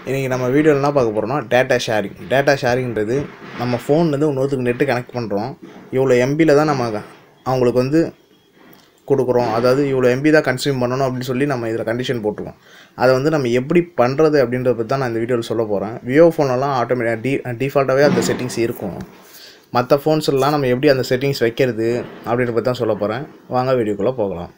இன்றைக்கி நம்ம வீடியோவில் என்ன பார்க்க போகிறோம்னா டேட்டா ஷேரிங் டேட்டா ஷேரிங்கிறது நம்ம ஃபோன்லேருந்து இன்னொருத்துக்கு நெட்டு கனெக்ட் பண்ணுறோம் இவ்வளோ எம்பியில் தான் நம்ம அவங்களுக்கு வந்து கொடுக்குறோம் அதாவது இவ்வளோ எம்பி தான் கன்சியூம் பண்ணணும் அப்படின்னு சொல்லி நம்ம இதில் கண்டிஷன் போட்டிருக்கோம் அதை வந்து நம்ம எப்படி பண்ணுறது அப்படின்றத பற்றி தான் நான் இந்த வீடியோவில் சொல்ல போகிறேன் விவோ ஃபோன்லலாம் ஆட்டோமேட்டிக் டி டிஃபால்ட்டாகவே அந்த செட்டிங்ஸ் இருக்கும் மற்ற ஃபோன்ஸ்லாம் நம்ம எப்படி அந்த செட்டிங்ஸ் வைக்கிறது அப்படின்றத பற்றி தான் சொல்ல போகிறேன் வாங்க வீடியோக்குள்ளே போகலாம்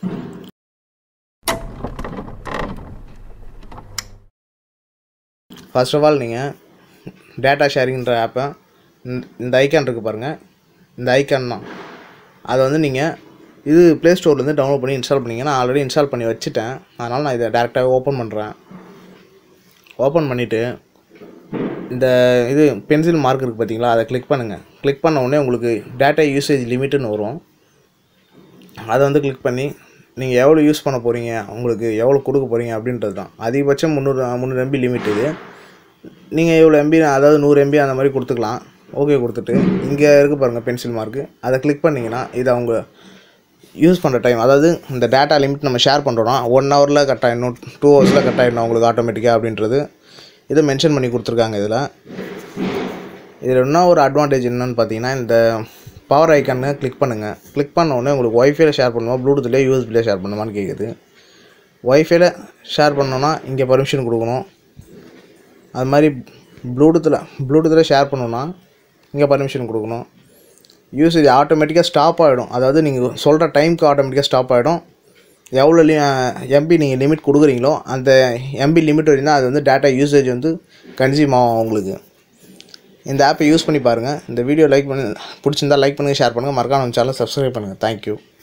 ஃபர்ஸ்ட் ஆஃப் ஆல் நீங்கள் டேட்டா ஷேரிங்ன்ற ஆப்பை இந்த ஐக்கான் இருக்குது பாருங்கள் இந்த ஐக்கான் தான் அதை வந்து நீங்கள் இது ப்ளே ஸ்டோர்லேருந்து டவுன்லோட் பண்ணி இன்ஸ்டால் பண்ணிங்க நான் ஆல்ரெடி இன்ஸ்டால் பண்ணி வச்சுட்டேன் அதனால் நான் இதை டேரெக்டாகவே ஓப்பன் பண்ணுறேன் ஓப்பன் பண்ணிவிட்டு இந்த இது பென்சில் மார்க் இருக்குது பார்த்தீங்களா அதை கிளிக் பண்ணுங்கள் கிளிக் பண்ண உடனே உங்களுக்கு டேட்டா யூசேஜ் லிமிட்டுன்னு வரும் அதை வந்து கிளிக் பண்ணி நீங்கள் எவ்வளோ யூஸ் பண்ண போகிறீங்க உங்களுக்கு எவ்வளோ கொடுக்க போகிறீங்க அப்படின்றது தான் அதிகபட்சம் முந்நூறு முந்நூறு எம்பி லிமிட் இது நீங்கள் இவ்வளோ எம்பி அதாவது நூறு எம்பி அந்த மாதிரி கொடுத்துக்கலாம் ஓகே கொடுத்துட்டு இங்கே இருக்கு பாருங்கள் பென்சில் மார்க்கு அதை கிளிக் பண்ணிங்கன்னா இது அவங்க யூஸ் பண்ணுற டைம் அதாவது இந்த டேட்டா லிமிட் நம்ம ஷேர் பண்ணுறோன்னா ஒன் ஹவரில் கட் ஆகிடணும் டூ ஹவர்ஸில் கட் ஆகிடணும் அவங்களுக்கு ஆட்டோமேட்டிக்காக அப்படின்றது இதை மென்ஷன் பண்ணி கொடுத்துருக்காங்க இதில் இதில் என்ன ஒரு அட்வான்டேஜ் என்னன்னு பார்த்தீங்கன்னா இந்த பவர் ஐக்கானு கிளிக் பண்ணுங்கள் கிளிக் பண்ண உடனே உங்களுக்கு ஒய்ஃபைல ஷேர் பண்ணுமா ப்ளூடூத்லேயே யூஎஸ்பிலே ஷேர் பண்ணுமான்னு கேட்குது ஒய்ஃபைல ஷேர் பண்ணோன்னா இங்கே பர்மிஷன் கொடுக்கணும் அது மாதிரி ப்ளூடூத்தில் ப்ளூடூத்தில் ஷேர் பண்ணோன்னா இங்கே பர்மிஷன் கொடுக்கணும் யூசேஜ் ஆட்டோமேட்டிக்காக ஸ்டாப் ஆகிடும் அதாவது நீங்கள் சொல்கிற டைமுக்கு ஆட்டோமேட்டிக்காக ஸ்டாப் ஆகிடும் எவ்வளோ லி எம்பி நீங்கள் லிமிட் கொடுக்குறீங்களோ அந்த எம்பி லிமிட் வரைக்கும் தான் அது வந்து டேட்டா யூசேஜ் வந்து கன்சியூம் ஆகும் உங்களுக்கு இந்த ஆப்பை யூஸ் பண்ணி பாருங்கள் இந்த வீடியோ லைக் பண்ணி பிடிச்சிருந்தா லைக் பண்ணுங்கள் ஷேர் பண்ணுங்கள் மறக்காம நம்ம சேனல் சப்ஸ்கிரைப் பண்ணுங்கள் தேங்க்யூ